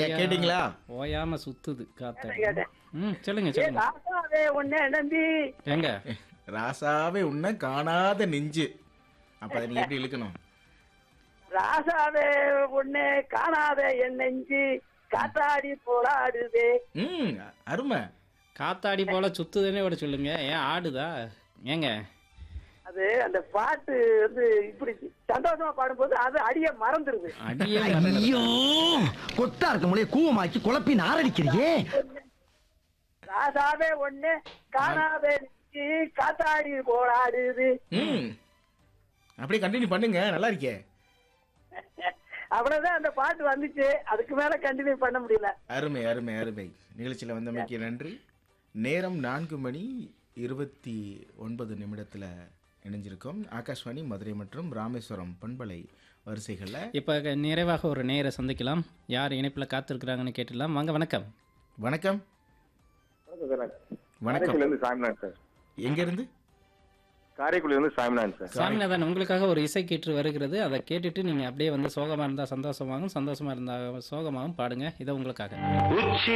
ஓயா- கேட்டீங்களா ஓயாம சுத்துது காத்த கேட்டேன். ம் சொல்லுங்க ஏ சொல்லுங்க ராசாவே உன்னை நம்பி ஏங்க ராசாவே உன்ன காணாத நெஞ்சு அப்ப அதை நீங்க எப்படி இழுக்கணும் ராசாவே உன்னை காணாத என் நெஞ்சு காத்தாடி போராடுதே ம் அருமை காத்தாடி போல சுத்துதுன்னே விட சொல்லுங்க ஏன் ஆடுதா ஏங்க அது அந்த பாட்டு வந்து இப்படி சந்தோஷமா பாடும்போது அது அடிய மறந்துருது அடியே ஐயோ கொத்தா இருக்க முடிய கூவமாக்கி குழப்பி நாரடிக்கிறியே ராசாவே ஒண்ணு காணாத நெஞ்சு காத்தாடி போராடுது ம் அப்படியே கண்டினியூ பண்ணுங்க நல்லா இருக்கே அவ்வளவுதான் அந்த பாட்டு வந்துச்சு அதுக்கு மேல கண்டினியூ பண்ண முடியல அருமை அருமை அருமை நிகழ்ச்சியில் வந்தமைக்கு நன்றி நேரம் நான்கு மணி இருபத்தி ஒன்பது நிமிடத்தில் இணைஞ்சிருக்கோம் ஆகாஷ்வாணி மதுரை மற்றும் ராமேஸ்வரம் பண்பலை வரிசைகளில் இப்போ நிறைவாக ஒரு நேரை சந்திக்கலாம் யார் இணைப்பில் காத்திருக்கிறாங்கன்னு கேட்டுடலாம் வாங்க வணக்கம் வணக்கம் வணக்கம் காரைக்குடியிலிருந்து சாமிநாதன் சார் எங்கேருந்து காரைக்குடியிலிருந்து சாமிநாதன் சார் சாமிநாதன் உங்களுக்காக ஒரு இசை கீற்று வருகிறது அதை கேட்டுட்டு நீங்கள் அப்படியே வந்து சோகமாக இருந்தால் சந்தோஷமாகவும் சந்தோஷமாக இருந்தால் சோகமாகவும் பாடுங்க இதை உங்களுக்காக உச்சி